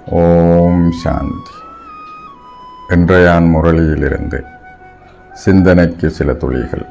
ஓம் சாந்தி இன்றையான் முரளியிலிருந்து சிந்தனைக்கு சில துளிகள்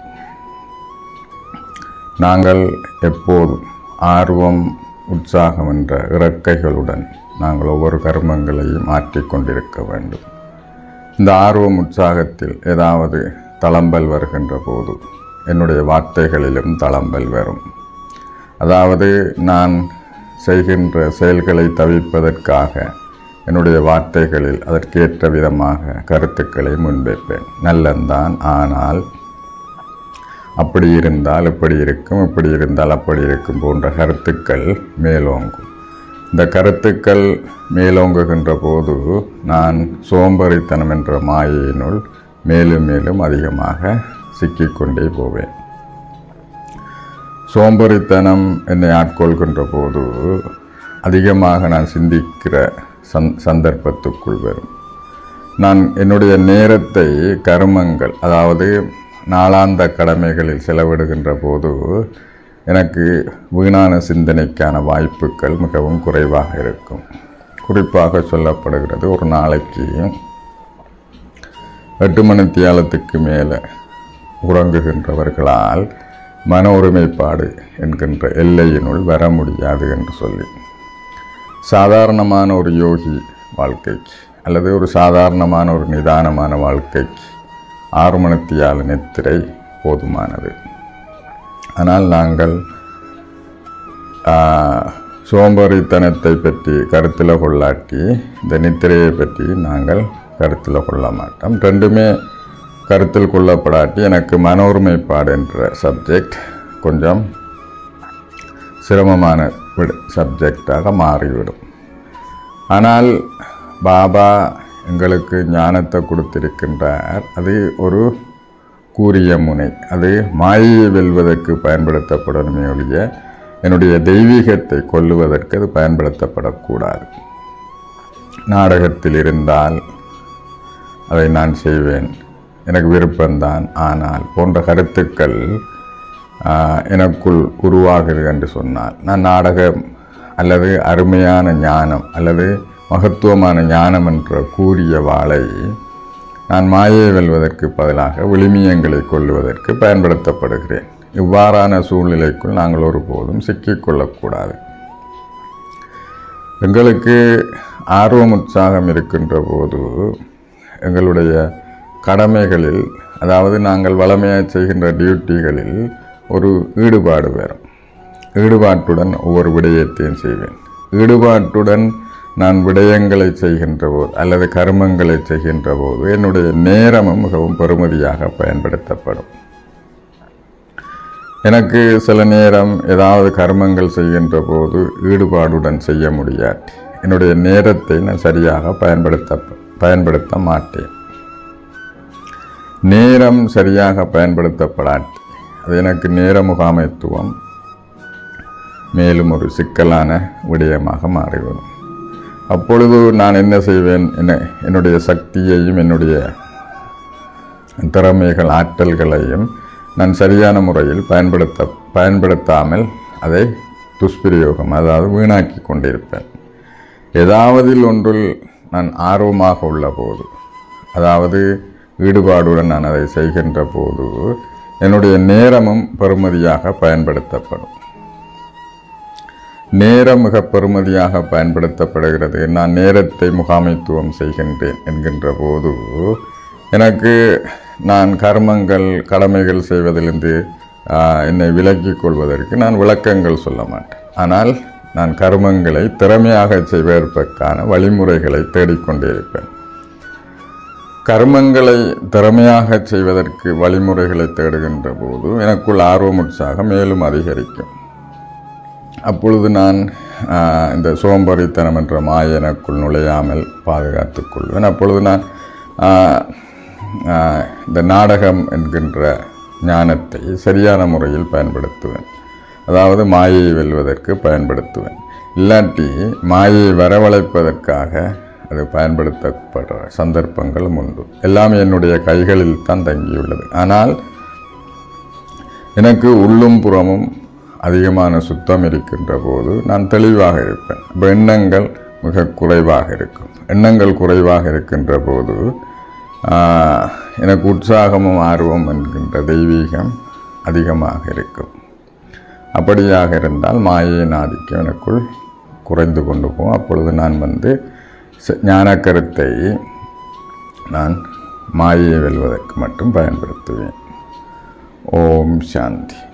நாங்கள் எப்போதும் ஆர்வம் உற்சாகம் என்ற இறக்கைகளுடன் நாங்கள் ஒவ்வொரு கர்மங்களையும் மாற்றிக்கொண்டிருக்க வேண்டும் இந்த ஆர்வம் உற்சாகத்தில் ஏதாவது தளம்பல் வருகின்ற போது என்னுடைய வார்த்தைகளிலும் தளம்பல் வரும் அதாவது நான் செய்கின்ற செயல்களை தவிர்ப்பதற்காக என்னுடைய வார்த்தைகளில் அதற்கேற்ற விதமாக கருத்துக்களை முன்வைப்பேன் நல்லந்தான் ஆனால் அப்படி இருந்தால் இப்படி இருக்கும் இப்படி இருந்தால் அப்படி இருக்கும் போன்ற கருத்துக்கள் மேலோங்கும் இந்த கருத்துக்கள் மேலோங்குகின்ற போது நான் சோம்பறித்தனம் என்ற மாயையினுள் மேலும் மேலும் அதிகமாக சிக்கிக்கொண்டே போவேன் சோம்பறித்தனம் என்னை ஆட்கொள்கின்ற போது அதிகமாக நான் சிந்திக்கிற சந் சந்தர்ப்பத்துக்குள் வரும் நான் என்னுடைய நேரத்தை கருமங்கள் அதாவது நாளாந்த கடமைகளில் செலவிடுகின்ற போது எனக்கு வீணான சிந்தனைக்கான வாய்ப்புகள் மிகவும் குறைவாக இருக்கும் குறிப்பாக சொல்லப்படுகிறது ஒரு நாளைக்கு எட்டு மணி தியாலத்துக்கு மேலே உறங்குகின்றவர்களால் மன ஒருமைப்பாடு என்கின்ற எல்லையினுள் வர முடியாது என்று சொல்லி சாதாரணமான ஒரு யோகி வாழ்க்கைக்கு அல்லது ஒரு சாதாரணமான ஒரு நிதானமான வாழ்க்கைக்கு ஆறு மணித்தியால நித்திரை போதுமானது ஆனால் நாங்கள் சோம்பேறித்தனத்தை பற்றி கருத்தில் கொள்ளாட்டி இந்த நித்திரையை பற்றி நாங்கள் கருத்தில் கொள்ள மாட்டோம் ரெண்டுமே கருத்தில் கொள்ளப்படாட்டி எனக்கு மன ஒருமைப்பாடு என்ற சப்ஜெக்ட் கொஞ்சம் சிரமமான விடு சப்ஜெக்டாக மாறிவிடும் ஆனால் பாபா எங்களுக்கு ஞானத்தை கொடுத்திருக்கின்றார் அது ஒரு கூறிய முனை அது மாயையை வெல்வதற்கு பயன்படுத்தப்படணுமே ஒழிய என்னுடைய தெய்வீகத்தை கொல்லுவதற்கு அது பயன்படுத்தப்படக்கூடாது நாடகத்தில் இருந்தால் அதை நான் செய்வேன் எனக்கு விருப்பம்தான் ஆனால் போன்ற கருத்துக்கள் எனக்குள் உருவாகிறது என்று சொன்னால் நான் நாடகம் அல்லது அருமையான ஞானம் அல்லது மகத்துவமான ஞானம் என்ற கூறிய வாளை நான் மாயை வெல்வதற்கு பதிலாக விளிமியங்களை கொள்ளுவதற்கு பயன்படுத்தப்படுகிறேன் இவ்வாறான சூழ்நிலைக்குள் நாங்கள் ஒருபோதும் சிக்கிக்கொள்ளக்கூடாது எங்களுக்கு ஆர்வம் உற்சாகம் இருக்கின்ற போது எங்களுடைய கடமைகளில் அதாவது நாங்கள் வளமையாக செய்கின்ற டியூட்டிகளில் ஒரு ஈடுபாடு வரும் ஈடுபாட்டுடன் ஒவ்வொரு விடயத்தையும் செய்வேன் ஈடுபாட்டுடன் நான் விடயங்களை செய்கின்ற போது அல்லது கர்மங்களை செய்கின்ற போது என்னுடைய நேரமும் மிகவும் பெறுமதியாக பயன்படுத்தப்படும் எனக்கு சில நேரம் ஏதாவது கர்மங்கள் செய்கின்ற போது ஈடுபாடுடன் செய்ய முடியாட்டி என்னுடைய நேரத்தை நான் சரியாக பயன்படுத்த பயன்படுத்த மாட்டேன் நேரம் சரியாக பயன்படுத்தப்படாட்டி அது எனக்கு நேர முகாமைத்துவம் மேலும் ஒரு சிக்கலான விடயமாக மாறிவிடும் அப்பொழுது நான் என்ன செய்வேன் என்ன என்னுடைய சக்தியையும் என்னுடைய திறமைகள் ஆற்றல்களையும் நான் சரியான முறையில் பயன்படுத்த பயன்படுத்தாமல் அதை துஷ்பிரயோகம் அதாவது வீணாக்கி கொண்டிருப்பேன் ஏதாவதில் ஒன்றில் நான் ஆர்வமாக உள்ள போது அதாவது ஈடுபாடுடன் நான் அதை செய்கின்ற போது என்னுடைய நேரமும் பெறுமதியாக பயன்படுத்தப்படும் நேரம் மிக பெறுமதியாக பயன்படுத்தப்படுகிறது நான் நேரத்தை முகாமைத்துவம் செய்கின்றேன் என்கின்ற போது எனக்கு நான் கர்மங்கள் கடமைகள் செய்வதிலிருந்து என்னை விலக்கிக் கொள்வதற்கு நான் விளக்கங்கள் சொல்ல மாட்டேன் ஆனால் நான் கர்மங்களை திறமையாக செய்வதற்கான வழிமுறைகளை தேடிக்கொண்டிருப்பேன் கர்மங்களை திறமையாக செய்வதற்கு வழிமுறைகளை தேடுகின்ற போது எனக்குள் ஆர்வம் உற்சாகம் மேலும் அதிகரிக்கும் அப்பொழுது நான் இந்த சோம்பறித்தனம் என்ற மாய எனக்குள் நுழையாமல் பாதுகாத்து கொள்வேன் அப்பொழுது நான் இந்த நாடகம் என்கின்ற ஞானத்தை சரியான முறையில் பயன்படுத்துவேன் அதாவது மாயையை வெல்வதற்கு பயன்படுத்துவேன் இல்லாட்டி மாயை வரவழைப்பதற்காக அது பயன்படுத்தப்படுற சந்தர்ப்பங்களும் உண்டு எல்லாமே என்னுடைய கைகளில் தான் தங்கியுள்ளது ஆனால் எனக்கு உள்ளும் புறமும் அதிகமான சுத்தம் இருக்கின்ற போது நான் தெளிவாக இருப்பேன் இப்போ எண்ணங்கள் மிக குறைவாக இருக்கும் எண்ணங்கள் குறைவாக இருக்கின்ற போது ஆஹ், எனக்கு உற்சாகமும் ஆர்வம் என்கின்ற தெய்வீகம் அதிகமாக இருக்கும் அப்படியாக இருந்தால் மாயையின் ஆதிக்கம் எனக்குள் குறைந்து கொண்டு போகும் அப்பொழுது நான் வந்து ச- ஞானக்கருத்தை நான் மாயையை வெல்வதற்கு மட்டும் பயன்படுத்துவேன் ஓம் சாந்தி